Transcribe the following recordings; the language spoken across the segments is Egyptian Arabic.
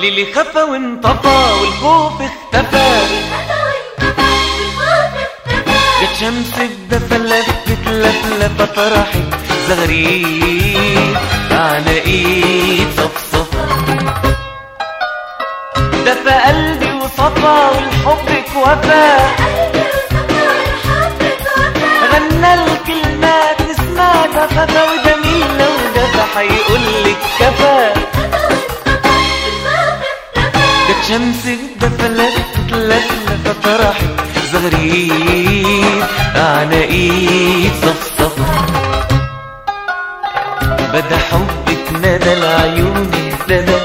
اللي خفى وانطفى والخوف اختفى جت شمس الدفا لفت لفلفة فرحت زغريد على ايد صفصفة دفى قلبي وصفى والحبك وفى غنى الكلمات نسمعها خفى وجميل لو دفى حيقولك كفى جت شمس الدفا لفت لفلفة فرحت زغريد على ايد صفصفة بدا حبك ندى العيون اهتدى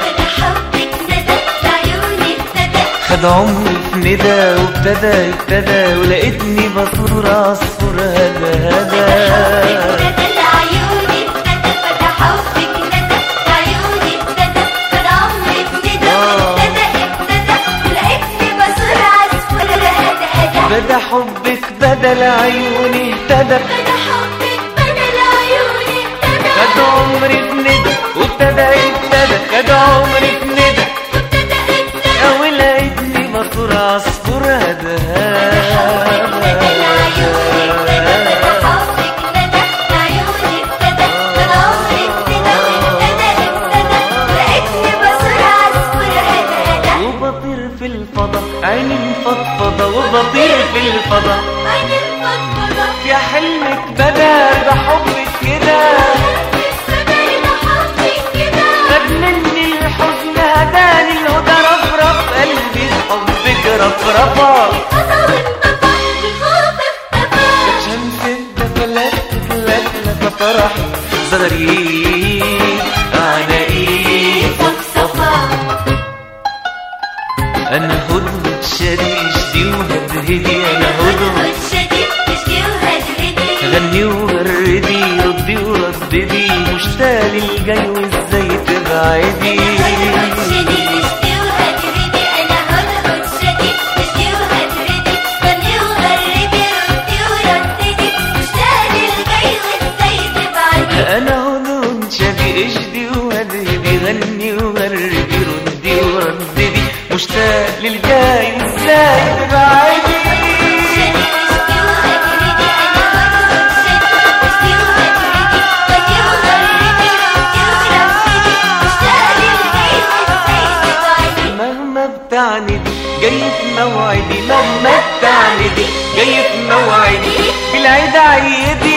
خد عمري في ندى وابتدى ابتدى ولقيتني بصور عصفور هدى هدى بدا حبك بدل عيوني اهتدى خد عمري في ندى وابتدى ابتدى خد عمري في ندى ولقيتني بصور عصفور هدى وبطير في الفضا عيني مفضفضة وبطير في الفضا يا حلمك بدا بحبك كده خد مني الحزن هداني الهدى رفرف قلبي بحبك رفرفة شمس الدفا لفت لفلفة فرحت زغريد على ايد صفصفة انا هدهد شريشتي وهدهدي انا هدهد غني وغردي ردي ورددي مشتاق للجاي وازاي تبعدي انا هدهد شبي اشدي وهدهدي غني وغردي ردي ورددي مشتاق للجاي وازاي تبعدي مهما بتعندي جاي في موعدي مهما بتعندي جاي في موعدي في العيد عيدي